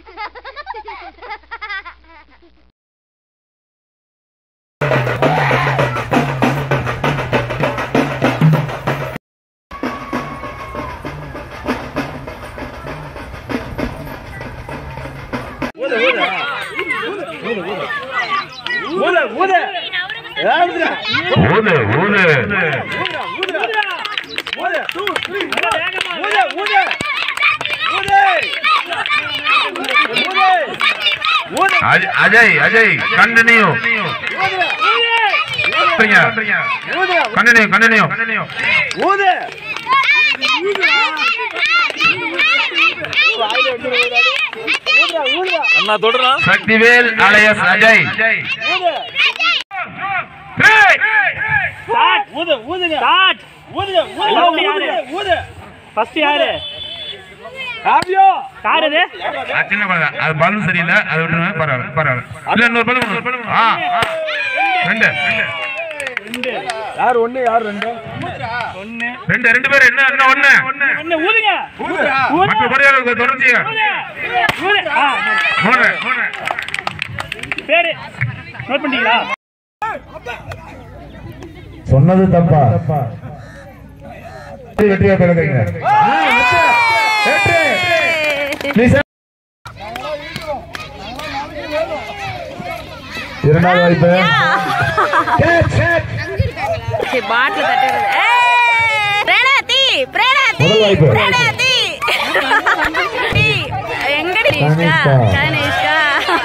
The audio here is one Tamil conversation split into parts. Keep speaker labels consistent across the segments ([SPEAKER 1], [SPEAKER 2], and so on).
[SPEAKER 1] ஊத ஊத ஏழுதுடா.
[SPEAKER 2] ஊது ஊது
[SPEAKER 1] ஊதுடா, ஊதுடா. ஊது. ஊது, ஊது. ஊது. ஊது. ஊது.
[SPEAKER 2] அஜ- அஜய் அஜய் கண்டினியூ
[SPEAKER 1] ஊதுடா. ஊதுடா.
[SPEAKER 2] கண்டினியூ கண்டினியூ
[SPEAKER 1] ஊது. வாயில எடுத்துட்டு போயிடாது. ஊதுடா, ஊதுடா.
[SPEAKER 3] அண்ணா தொடரா
[SPEAKER 2] சக்திவேல் அலையஸ் அஜய்
[SPEAKER 1] ஊது.
[SPEAKER 2] ஏய்!
[SPEAKER 1] ஊது, ஊதுங்க.
[SPEAKER 3] ஸ்டார்ட்
[SPEAKER 1] ஊதுங்க, ஊதுங்க,
[SPEAKER 3] எல்லாரும்
[SPEAKER 1] ஊதுங்க,
[SPEAKER 3] யாரு?
[SPEAKER 1] ஊது.
[SPEAKER 3] ஃபர்ஸ்ட் யாரு
[SPEAKER 1] காவியோ.
[SPEAKER 3] யார் இது
[SPEAKER 2] ஆ, சின்ன குழந்தை அது பலூன் சரியில்லை அது விட்டுருங்க பரவாயில்ல பரவாயில்ல இல்ல இன்னொரு பலூன் ஆ ஆ. ரெண்டு ரெண்டு
[SPEAKER 1] யார் ஒண்ணு யார் ரெண்டு
[SPEAKER 3] ஒண்ணு
[SPEAKER 2] ரெண்டு ரெண்டு பேரும் என்ன என்ன ஒண்ணு
[SPEAKER 3] ஒண்ணு ஊதுங்க
[SPEAKER 1] ஊதுடா.
[SPEAKER 2] மற்ற பொறியாளர்கள் தொடர்ச்சி
[SPEAKER 3] ஊது ஆ
[SPEAKER 2] மூணு மூணு
[SPEAKER 3] பேரு நோட் பண்ணிட்டீங்களா
[SPEAKER 2] சொன்னது தப்பா வெற்றியா பிறந்தீங்க இரண்டாவது வாய்ப்பு
[SPEAKER 4] சரி பாட்டில் தட்டுறது பிரேனாதி பிரேனாதி
[SPEAKER 2] முதல் வாய்ப்பு.
[SPEAKER 4] பிரேனாதி டி, எங்கடி
[SPEAKER 2] கனிஷ்கா.
[SPEAKER 4] கனிஷ்கா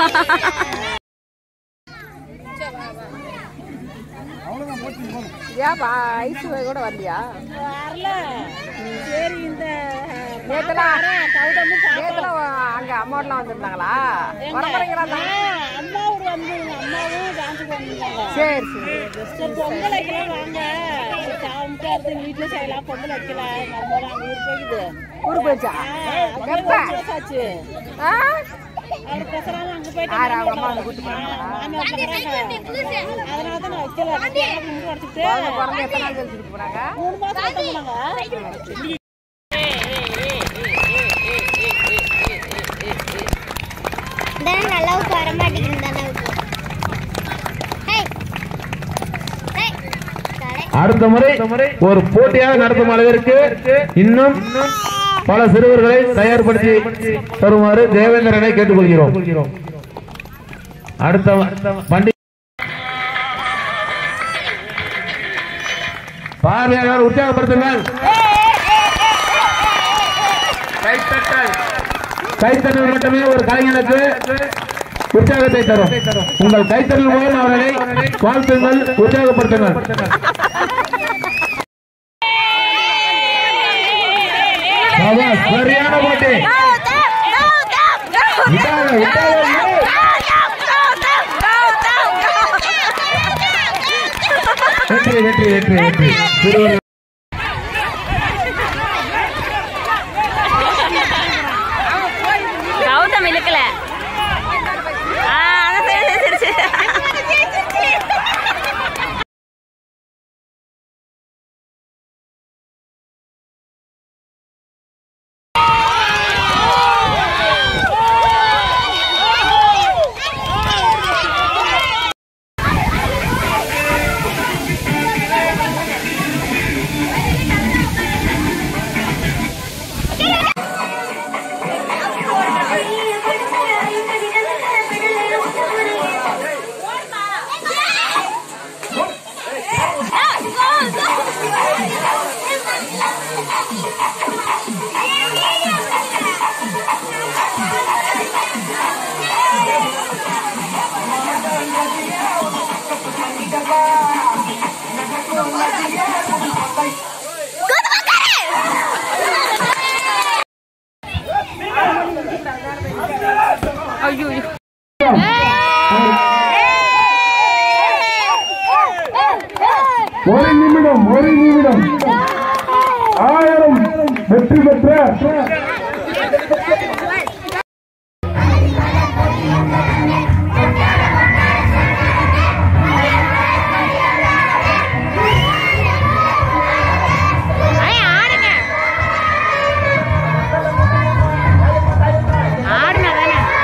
[SPEAKER 4] ஏப்பா ஐஸ் கூட வரலையா வரல சரி இந்த நேத்தெல்லாம் நேத்தெல்லாம் அங்க அம்மாவெல்லாம் வந்திருந்தாங்களா வரப்போறீங்களா
[SPEAKER 5] அம்மாவும் வந்து அம்மாவும் டான்ஸுக்கு வந்திருந்தாங்க
[SPEAKER 4] சரி சரி
[SPEAKER 5] சரி பொங்கல் வைக்கலாம் வாங்க சாப்பிட்டு அடுத்து வீட்டுல செய்யலாம் பொங்கல் வைக்கலாம் எங்க அம்மா அங்க ஊர் போகுது
[SPEAKER 4] ஊருக்கு போயிடுச்சா
[SPEAKER 5] அப்படியே
[SPEAKER 4] எப்ப?
[SPEAKER 5] ஒரு மாசம் ஆச்சு
[SPEAKER 4] ஆ?
[SPEAKER 5] அவர் பேசுறாங்க அங்க போயிட்டு
[SPEAKER 4] யாரு அவங்க அம்மா வந்து கூட்டு போனாங்களா
[SPEAKER 5] மாமியார் போறாங்க அதனால தான் நான் வைக்கல முடி உடச்சிட்டு
[SPEAKER 4] குழந்தை பிறந்து எத்தனை நாள் கழிச்சுட்டு போனாங்க
[SPEAKER 5] மூணு மாசம் ஆட்டாங்க
[SPEAKER 6] இந்த அளவுக்கு வர மாட்டேங்குது இந்த அளவுக்கு ஹேய் ஹேய் கடை
[SPEAKER 2] அடுத்த முறை ஒரு போட்டியாக நடத்தும் அளவிற்கு இன்னும் பல சிறுவர்களை தயார்படுத்தி தருமாறு தேவேந்திரனை கேட்டுக்கொள்கிறோம் அடுத்த பண்டி பார்வையாளர் உற்சாகப்படுத்துங்கள் கைத்தட்டல் கைத்தட்டல் மட்டுமே ஒரு கலைஞனுக்கு உற்சாகத்தை தரும் உங்கள் கைத்தட்டல் மூலம் அவர்களை வாழ்த்துங்கள் உற்சாகப்படுத்துங்கள் சபாஷ், சரியான போட்டி விட்டாத, விட்டாத, விடு. வெற்றி வெற்றி வெற்றி வெற்றி சிறுவர்கள்
[SPEAKER 4] கௌதம் இழுக்கல ஆ, அதான் சரி, சரி, சரி, சரி.
[SPEAKER 2] ஒரு நிமிடம் ஒரு நிமிடம் ஆயிரம் வெற்றி பெற்ற
[SPEAKER 4] அண்ணே, ஆடுங்க ஆடுங்க தானே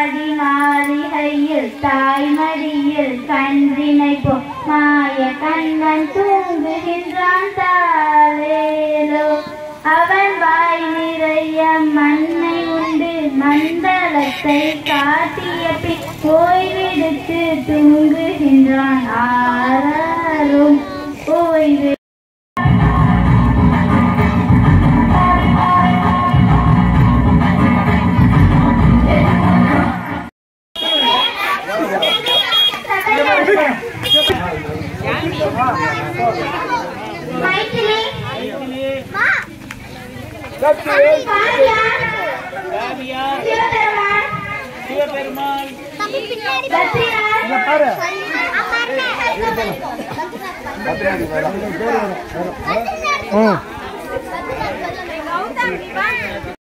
[SPEAKER 7] ஆடி மாளிகையில் தாய்மடியில் கன்றினை போ மாய கண்வன் தூங்குகின்றான் தாளேலோ அவன் வாய் நிறைய மண்ணை உண்டு மண்டலத்தை காட்டிய பின் ஓய்வெடுத்து தூங்குகின்றான் ஆறாரும் ஓய்வு மைத்திலி பாண்டியார் சிவபெருமான்
[SPEAKER 3] சிவபெருமான்
[SPEAKER 7] பத்ரிநாத்
[SPEAKER 1] பாரு
[SPEAKER 6] கௌதம்